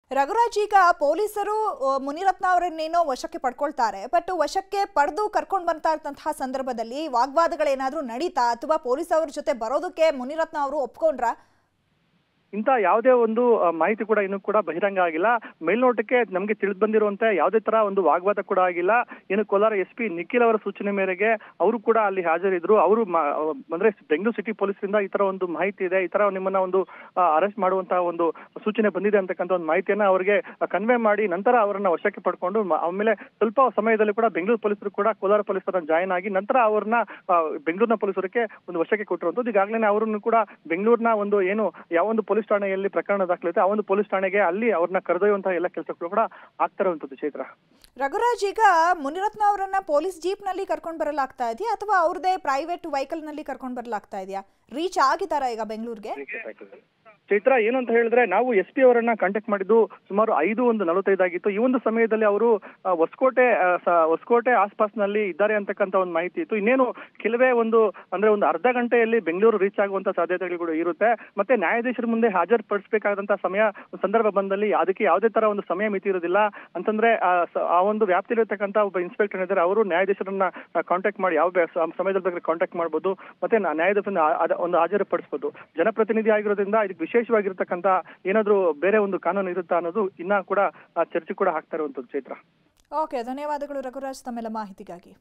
ರಘುರಾಜ್ ಈಗ ಪೊಲೀಸರು ಆ, ಮುನಿರತ್ನ ಅವರನ್ನೇನೋ ವಶಕ್ಕೆ ಪಡ್ಕೊಳ್ತಾರೆ ಬಟ್ ವಶಕ್ಕೆ ಪಡೆದು ಕರ್ಕೊಂಡು ಬರ್ತಾ ಇರ್ತಂತಹ ಸಂದರ್ಭದಲ್ಲಿ ವಾಗ್ವಾದಗಳೇನಾದ್ರೂ ನಡೀತಾ ಅಥವಾ ಪೊಲೀಸ್ ಅವ್ರ ಜೊತೆ ಬರೋದಕ್ಕೆ ಮುನಿರತ್ನ ಅವರು ಒಪ್ಕೊಂಡ್ರ ಇಂಥ ಯಾವುದೇ ಒಂದು ಆ, ಮಾಹಿತಿ ಕೂಡ ಇನ್ನೂ ಕೂಡ ಬಹಿರಂಗ ಆಗಿಲ್ಲ ಮೇಲ್ನೋಟಕ್ಕೆ ನಮಗೆ ತಿಳಿದು ಬಂದಿರುವಂತೆ ಯಾವುದೇ ತರ ಒಂದು ವಾಗ್ವಾದ ಕೂಡ ಆಗಿಲ್ಲ ಏನು ಕೋಲಾರ ಎಸ್ ಪಿ ನಿಖಿಲ್ ಅವರ ಸೂಚನೆ ಮೇರೆಗೆ ಅವರು ಕೂಡ ಅಲ್ಲಿ ಹಾಜರಿದ್ರು ಅವರು ಅಂದ್ರೆ ಬೆಂಗಳೂರು ಸಿಟಿ ಪೊಲೀಸರಿಂದ ಈ ತರ ಒಂದು ಮಾಹಿತಿ ಇದೆ ಈ ತರ ನಿಮ್ಮನ್ನ ಒಂದು ಅರೆಸ್ಟ್ ಮಾಡುವಂತಹ ಒಂದು ಸೂಚನೆ ಬಂದಿದೆ ಅಂತಕ್ಕಂಥ ಒಂದು ಮಾಹಿತಿಯನ್ನ ಅವರಿಗೆ ಕನ್ವೆ ಮಾಡಿ ನಂತರ ಅವರನ್ನ ವಶಕ್ಕೆ ಪಡ್ಕೊಂಡು ಮ- ಆಮೇಲೆ ಸ್ವಲ್ಪ ಸಮಯದಲ್ಲಿ ಕೂಡ ಬೆಂಗಳೂರು ಪೊಲೀಸರು ಕೂಡ ಕೋಲಾರ ಪೊಲೀಸರ ಜಾಯ್ನ್ ಆಗಿ ನಂತರ ಅವರನ್ನ ಆ, ಬೆಂಗಳೂರಿನ ಪೊಲೀಸರಿಗೆ ಒಂದು ವಶಕ್ಕೆ ಕೊಟ್ಟಿರುವಂತದ್ದು ಈಗಾಗಲೇ ಅವರನ್ನು ಕೂಡ ಬೆಂಗಳೂರಿನ ಒಂದು ಏನು ಯಾವ ಒಂದು ಪೊಲೀಸ್ ಠಾಣೆಯಲ್ಲಿ ಪ್ರಕರಣ ದಾಖಲಿದೆ ಆ ಒಂದು ಪೊಲೀಸ್ ಠಾಣೆಗೆ ಅಲ್ಲಿ ಅವ್ರನ್ನ ಕರೆದೊಯ್ಯುವಂತಹ ಎಲ್ಲ ಕೆಲಸಗಳು ಕೂಡ ಆಗ್ತಾ ಇರುವಂತದ್ದು ಚೈತ್ರ ರಘುರಾಜ್ ಈಗ ಮುನಿರತ್ನ ಅವರನ್ನ ಪೊಲೀಸ್ ಜೀಪ್ ನಲ್ಲಿ ಕರ್ಕೊಂಡು ಬರಲಾಗ್ತಾ ಇದೆಯಾ ಅಥವಾ ಅವ್ರದೇ ಪ್ರೈವೇಟ್ ವೆಹಿಕಲ್ ನಲ್ಲಿ ಕರ್ಕೊಂಡು ಬರಲಾಗ್ತಾ ಇದೆಯಾ ರೀಚ್ ಆಗಿದ್ದಾರಾ ಈಗ ಬೆಂಗಳೂರಿಗೆ ಚೈತ್ರ ಏನು ಅಂತ ಹೇಳಿದ್ರೆ ನಾವು ಎಸ್ ಪಿ ಅವರನ್ನ ಕಾಂಟ್ಯಾಕ್ಟ್ ಮಾಡಿದ್ದು ಸುಮಾರು ಐದು ಒಂದು ನಲವತ್ತೈದಾಗಿತ್ತು ಈ ಒಂದು ಸಮಯದಲ್ಲಿ ಅವರು ಆ, ಹೊಸಕೋಟೆ ಆ, ಸ- ಹೊಸಕೋಟೆ ಆಸ್ಪಾಸ್ನಲ್ಲಿ ಇದ್ದಾರೆ ಅಂತಕ್ಕಂಥ ಒಂದು ಮಾಹಿತಿ ಇತ್ತು ಇನ್ನೇನು ಕೆಲವೇ ಒಂದು ಅಂದ್ರೆ ಒಂದು ಅರ್ಧ ಗಂಟೆಯಲ್ಲಿ ಬೆಂಗಳೂರು ರೀಚ್ ಆಗುವಂತ ಸಾಧ್ಯತೆಗಳು ಕೂಡ ಇರುತ್ತೆ ಮತ್ತೆ ನ್ಯಾಯಾಧೀಶರ ಮುಂದೆ ಹಾಜರುಪಡಿಸಬೇಕಾದಂತಹ ಸಮಯ ಸಂದರ್ಭ ಬಂದಲ್ಲಿ ಅದಕ್ಕೆ ಯಾವುದೇ ತರ ಒಂದು ಸಮಯ ಮಿತಿ ಇರೋದಿಲ್ಲ ಅಂತಂದ್ರೆ ಆ ಸ- ಆ ಒಂದು ವ್ಯಾಪ್ತಿಲಿರ್ತಕ್ಕಂಥ ಒಬ್ಬ ಇನ್ಸ್ಪೆಕ್ಟರ್ ಇದ್ದಾರೆ ಅವರು ನ್ಯಾಯಾಧೀಶರನ್ನ ಕಾಂಟ್ಯಾಕ್ಟ್ ಮಾಡಿ ಯಾವ ಬೆ- ಸ- ಸಮಯದಲ್ಲಿ ಬೇಕಾದ್ರೆ ಕಾಂಟ್ಯಾಕ್ಟ್ ಮಾಡ್ಬೋದು ಮತ್ತೆ ನಾ- ನ್ಯಾಯಾಧೀಶರನ್ನ ಆ- ಅದ- ಒಂದು ಹಾಜರುಪಡಿಸಬಹುದು ಜನಪ್ರತಿನಿಧಿ ಆಗಿರೋದ್ರಿಂದ ಇದಕ್ಕೆ ವಿಶೇಷವಾಗಿರ್ತಕ್ಕಂಥ ಏನಾದ್ರೂ ಬೇರೆ ಒಂದು ಕಾನೂನು ಇರುತ್ತಾ ಅನ್ನೋದು ಇನ್ನ ಕೂಡ ಆ, ಚರ್ಚೆ ಕೂಡ ಆಗ್ತಾ ಇರುವಂತದ್ದು ಚೈತ್ರ ಓಕೆ ಧನ್ಯವಾದಗಳು ರಘುರಾಜ್ ತಮ್ಮೆಲ್ಲ ಮಾಹಿತಿಗಾಗಿ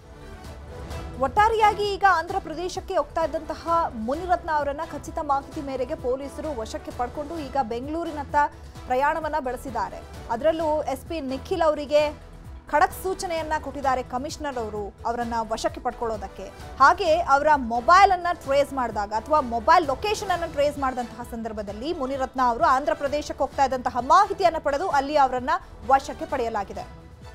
ಒಟ್ಟಾರೆಯಾಗಿ ಈಗ ಆಂಧ್ರ ಪ್ರದೇಶಕ್ಕೆ ಹೋಗ್ತಾ ಇದ್ದಂತಹ ಮುನಿರತ್ನ ಅವರನ್ನ ಖಚಿತ ಮಾಹಿತಿ ಮೇರೆಗೆ ಪೊಲೀಸರು ವಶಕ್ಕೆ ಪಡ್ಕೊಂಡು ಈಗ ಬೆಂಗಳೂರಿನತ್ತ ಪ್ರಯಾಣವನ್ನ ಬೆಳೆಸಿದ್ದಾರೆ ಅದರಲ್ಲೂ ಎಸ್ ಪಿ ನಿಖಿಲ್ ಅವರಿಗೆ ಖಡಕ್ ಸೂಚನೆಯನ್ನ ಕೊಟ್ಟಿದ್ದಾರೆ ಕಮಿಷನರ್ ಅವರು ಅವರನ್ನ ವಶಕ್ಕೆ ಪಡ್ಕೊಳ್ಳೋದಕ್ಕೆ ಹಾಗೆ ಅವರ ಮೊಬೈಲ್ ಅನ್ನ ಟ್ರೇಸ್ ಮಾಡಿದಾಗ ಅಥವಾ ಮೊಬೈಲ್ ಲೊಕೇಶನ್ ಅನ್ನ ಟ್ರೇಸ್ ಮಾಡಿದಂತಹ ಸಂದರ್ಭದಲ್ಲಿ ಮುನಿರತ್ನ ಅವರು ಆಂಧ್ರ ಪ್ರದೇಶಕ್ಕೆ ಹೋಗ್ತಾ ಇದ್ದಂತಹ ಮಾಹಿತಿಯನ್ನ ಪಡೆದು ಅಲ್ಲಿ ಅವರನ್ನ ವಶಕ್ಕೆ ಪಡೆಯಲಾಗಿದೆ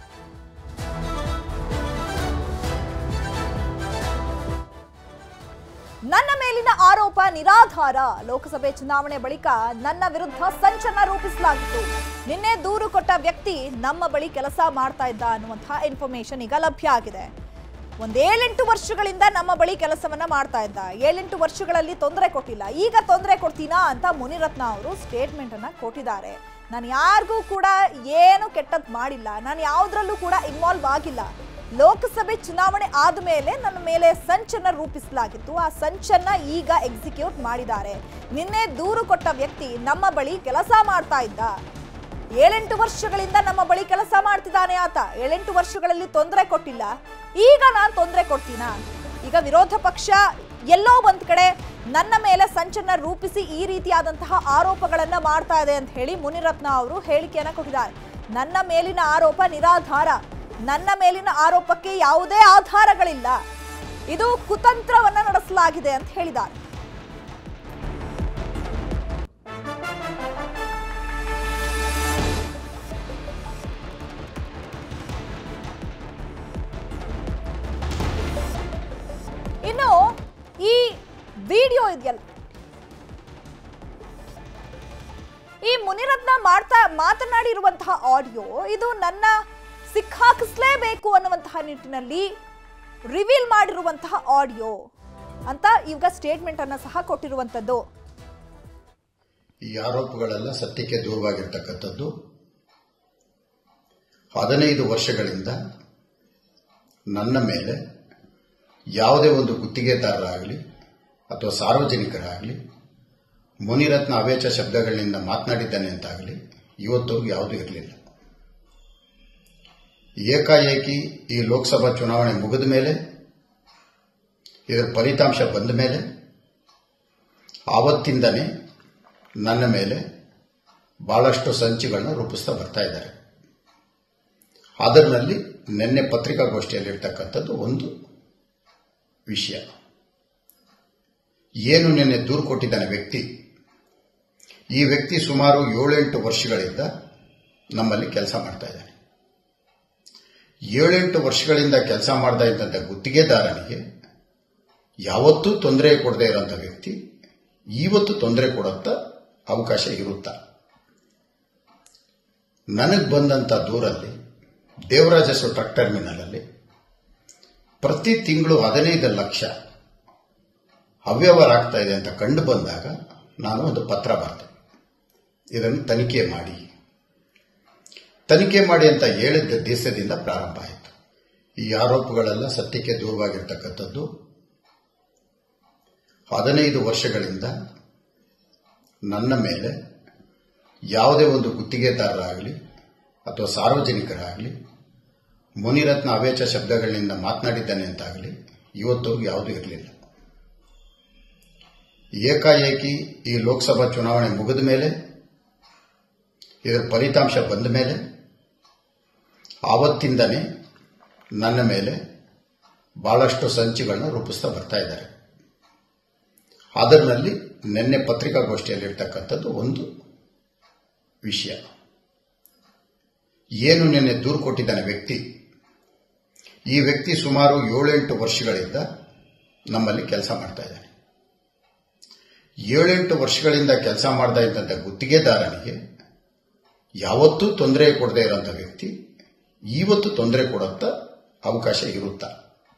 ನನ್ನ ಮೇಲಿನ ಆರೋಪ ನಿರಾಧಾರ ಲೋಕಸಭೆ ಚುನಾವಣೆ ಬಳಿಕ ನನ್ನ ವಿರುದ್ಧ ಸಂಚಲನ ರೂಪಿಸಲಾಗಿತ್ತು ನಿನ್ನೆ ದೂರು ಕೊಟ್ಟ ವ್ಯಕ್ತಿ ನಮ್ಮ ಬಳಿ ಕೆಲಸ ಮಾಡ್ತಾ ಇದ್ದ ಅನ್ನುವಂತಹ ಇನ್ಫಾರ್ಮೇಶನ್ ಈಗ ಲಭ್ಯ ಆಗಿದೆ ಒಂದ್ ಏಳೆಂಟು ವರ್ಷಗಳಿಂದ ನಮ್ಮ ಬಳಿ ಕೆಲಸವನ್ನ ಮಾಡ್ತಾ ಇದ್ದ ಏಳೆಂಟು ವರ್ಷಗಳಲ್ಲಿ ತೊಂದರೆ ಕೊಟ್ಟಿಲ್ಲ ಈಗ ತೊಂದರೆ ಕೊಡ್ತೀನಾ ಅಂತ ಮುನಿರತ್ನ ಅವರು ಸ್ಟೇಟ್ಮೆಂಟ್ ಅನ್ನ ಕೊಟ್ಟಿದ್ದಾರೆ ನಾನು ಯಾರಿಗೂ ಕೂಡ ಏನು ಕೆಟ್ಟದ್ ಮಾಡಿಲ್ಲ ನಾನು ಯಾವುದ್ರಲ್ಲೂ ಕೂಡ ಇನ್ವಾಲ್ವ್ ಆಗಿಲ್ಲ ಲೋಕಸಭೆ ಚುನಾವಣೆ ಆದಮೇಲೆ ನನ್ನ ಮೇಲೆ ಸಂಚನ್ನ ರೂಪಿಸಲಾಗಿತ್ತು ಆ ಸಂಚನ್ನ ಈಗ ಎಕ್ಸಿಕ್ಯೂಟ್ ಮಾಡಿದ್ದಾರೆ ನಿನ್ನೆ ದೂರು ಕೊಟ್ಟ ವ್ಯಕ್ತಿ ನಮ್ಮ ಬಳಿ ಕೆಲಸ ಮಾಡ್ತಾ ಇದ್ದ ಏಳೆಂಟು ವರ್ಷಗಳಿಂದ ನಮ್ಮ ಬಳಿ ಕೆಲಸ ಮಾಡ್ತಿದ್ದಾನೆ ಆತ ಏಳೆಂಟು ವರ್ಷಗಳಲ್ಲಿ ತೊಂದರೆ ಕೊಟ್ಟಿಲ್ಲ ಈಗ ನಾನು ತೊಂದರೆ ಕೊಡ್ತೀನಾ ಈಗ ವಿರೋಧ ಪಕ್ಷ ಎಲ್ಲೋ ಒಂದ್ ಕಡೆ ನನ್ನ ಮೇಲೆ ಸಂಚನ್ನ ರೂಪಿಸಿ ಈ ರೀತಿಯಾದಂತಹ ಆರೋಪಗಳನ್ನ ಮಾಡ್ತಾ ಇದೆ ಅಂತ ಹೇಳಿ ಮುನಿರತ್ನ ಅವರು ಹೇಳಿಕೆಯನ್ನ ಕೊಟ್ಟಿದ್ದಾರೆ ನನ್ನ ಮೇಲಿನ ಆರೋಪ ನಿರಾಧಾರ ನನ್ನ ಮೇಲಿನ ಆರೋಪಕ್ಕೆ ಯಾವುದೇ ಆಧಾರಗಳಿಲ್ಲ ಇದು ಕುತಂತ್ರವನ್ನ ನಡೆಸಲಾಗಿದೆ ಅಂತ ಹೇಳಿದ್ದಾರೆ ಇನ್ನು ಈ ವಿಡಿಯೋ ಇದೆಯಲ್ಲ ಈ ಮುನಿರತ್ನ ಮಾಡ್ತಾ ಮಾತನಾಡಿರುವಂತಹ ಆಡಿಯೋ ಇದು ನನ್ನ ಸಿಕ್ಕಾಕಿಸ್ಲೇಬೇಕು ಅನ್ನುವಂತಹ ನಿಟ್ಟಿನಲ್ಲಿ ರಿವೀಲ್ ಮಾಡಿರುವಂತಹ ಆಡಿಯೋ ಅಂತ ಈಗ ಸ್ಟೇಟ್ಮೆಂಟ್ ಅನ್ನ ಸಹ ಕೊಟ್ಟಿರುವಂತದ್ದು ಈ ಆರೋಪಗಳೆಲ್ಲ ಸತ್ಯಕ್ಕೆ ದೂರವಾಗಿರ್ತಕ್ಕಂಥದ್ದು ಹದಿನೈದು ವರ್ಷಗಳಿಂದ ನನ್ನ ಮೇಲೆ ಯಾವುದೇ ಒಂದು ಗುತ್ತಿಗೆದಾರರಾಗಲಿ ಅಥವಾ ಸಾರ್ವಜನಿಕರಾಗಲಿ ಮುನಿರತ್ನ ಅವೇಚ ಶಬ್ದಗಳಿಂದ ಮಾತನಾಡಿದ್ದಾನೆ ಅಂತಾಗಲಿ ಇವತ್ತು ಯಾವುದೂ ಇರಲಿಲ್ಲ ಏಕಾಏಕಿ ಈ ಲೋಕಸಭಾ ಚುನಾವಣೆ ಮುಗಿದ ಮೇಲೆ ಇದರ ಫಲಿತಾಂಶ ಬಂದ ಮೇಲೆ ಆವತ್ತಿಂದನೇ ನನ್ನ ಮೇಲೆ ಬಹಳಷ್ಟು ಸಂಚುಗಳನ್ನ ರೂಪಿಸ್ತಾ ಬರ್ತಾ ಇದ್ದಾರೆ ಅದರಲ್ಲಿ ನಿನ್ನೆ ಪತ್ರಿಕಾಗೋಷ್ಠಿಯಲ್ಲಿರ್ತಕ್ಕಂಥದ್ದು ಒಂದು ವಿಷಯ ಏನು ನಿನ್ನೆ ದೂರು ಕೊಟ್ಟಿದ್ದಾನೆ ವ್ಯಕ್ತಿ ಈ ವ್ಯಕ್ತಿ ಸುಮಾರು ಏಳೆಂಟು ವರ್ಷಗಳಿಂದ ನಮ್ಮಲ್ಲಿ ಕೆಲಸ ಮಾಡ್ತಾ ಇದ್ದಾನೆ ಏಳೆಂಟು ವರ್ಷಗಳಿಂದ ಕೆಲಸ ಮಾಡ್ತಾ ಇದ್ದಂಥ ಗುತ್ತಿಗೆದಾರನಿಗೆ ಯಾವತ್ತೂ ತೊಂದರೆ ಕೊಡದೇ ಇರೋಂಥ ವ್ಯಕ್ತಿ ಇವತ್ತು ತೊಂದರೆ ಕೊಡೋಂಥ ಅವಕಾಶ ಇರುತ್ತಾ ನನಗೆ ಬಂದಂಥ ದೂರಲ್ಲಿ ದೇವರಾಜಸ್ವ ಟ್ರಕ್ ಟರ್ಮಿನಲಲ್ಲಿ ಪ್ರತಿ ತಿಂಗಳು ಹದಿನೈದು ಲಕ್ಷ ಅವ್ಯವಹಾರ ಆಗ್ತಾ ಇದೆ ಅಂತ ಕಂಡು ಬಂದಾಗ ನಾನು ಒಂದು ಪತ್ರ ಬರೆದೆ ಇದನ್ನು ತನಿಖೆ ಮಾಡಿ ತನಿಖೆ ಮಾಡಿ ಅಂತ ಹೇಳಿದ್ದ ದೇಶದಿಂದ ಪ್ರಾರಂಭ ಆಯಿತು ಈ ಆರೋಪಗಳೆಲ್ಲ ಸತ್ಯಕ್ಕೆ ದೂರವಾಗಿರ್ತಕ್ಕಂಥದ್ದು ಹದಿನೈದು ವರ್ಷಗಳಿಂದ ನನ್ನ ಮೇಲೆ ಯಾವುದೇ ಒಂದು ಗುತ್ತಿಗೆದಾರರಾಗಲಿ ಅಥವಾ ಸಾರ್ವಜನಿಕರಾಗಲಿ ಮುನಿರತ್ನ ಅವೇಚ ಶಬ್ದಗಳಿಂದ ಮಾತನಾಡಿದ್ದಾನೆ ಅಂತಾಗಲಿ ಇವತ್ತವರೆಗೂ ಯಾವುದೂ ಇರಲಿಲ್ಲ ಏಕಾಏಕಿ ಈ ಲೋಕಸಭಾ ಚುನಾವಣೆ ಮುಗಿದ ಮೇಲೆ ಇದರ ಫಲಿತಾಂಶ ಬಂದ ಮೇಲೆ ಆವತ್ತಿಂದನೇ ನನ್ನ ಮೇಲೆ ಬಹಳಷ್ಟು ಸಂಚುಗಳನ್ನ ರೂಪಿಸ್ತಾ ಬರ್ತಾ ಇದ್ದಾರೆ ಅದರಲ್ಲಿ ನಿನ್ನೆ ಪತ್ರಿಕಾಗೋಷ್ಠಿಯಲ್ಲಿರ್ತಕ್ಕಂಥದ್ದು ಒಂದು ವಿಷಯ ಏನು ನಿನ್ನೆ ದೂರು ಕೊಟ್ಟಿದ್ದಾನೆ ವ್ಯಕ್ತಿ ಈ ವ್ಯಕ್ತಿ ಸುಮಾರು ಏಳೆಂಟು ವರ್ಷಗಳಿಂದ ನಮ್ಮಲ್ಲಿ ಕೆಲಸ ಮಾಡ್ತಾ ಇದ್ದಾನೆ ಏಳೆಂಟು ವರ್ಷಗಳಿಂದ ಕೆಲಸ ಮಾಡ್ತಾ ಇದ್ದಂಥ ಗುತ್ತಿಗೆದಾರನಿಗೆ ಯಾವತ್ತೂ ತೊಂದರೆ ಕೊಡದೇ ಇರೋಂಥ ವ್ಯಕ್ತಿ ಇವತ್ತು ತೊಂದರೆ ಕೊಡೋಂಥ ಅವಕಾಶ ಇರುತ್ತಾ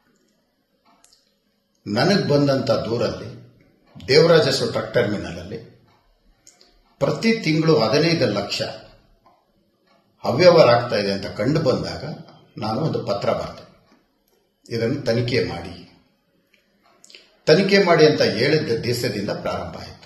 ನನಗೆ ಬಂದಂಥ ದೂರಲ್ಲಿ ದೇವರಾಜಸ್ವ ಟ್ರಕ್ ಟರ್ಮಿನಲ್ ಅಲ್ಲಿ ಪ್ರತಿ ತಿಂಗಳು ಹದಿನೈದು ಲಕ್ಷ ಅವ್ಯವಹಾರ ಆಗ್ತಾ ಇದೆ ಅಂತ ಕಂಡು ಬಂದಾಗ ನಾನು ಒಂದು ಪತ್ರ ಬರೆದೆ ಇದನ್ನು ತನಿಖೆ ಮಾಡಿ ತನಿಖೆ ಮಾಡಿ ಅಂತ ಹೇಳಿದ್ದ ದೇಶದಿಂದ ಪ್ರಾರಂಭ ಆಯಿತು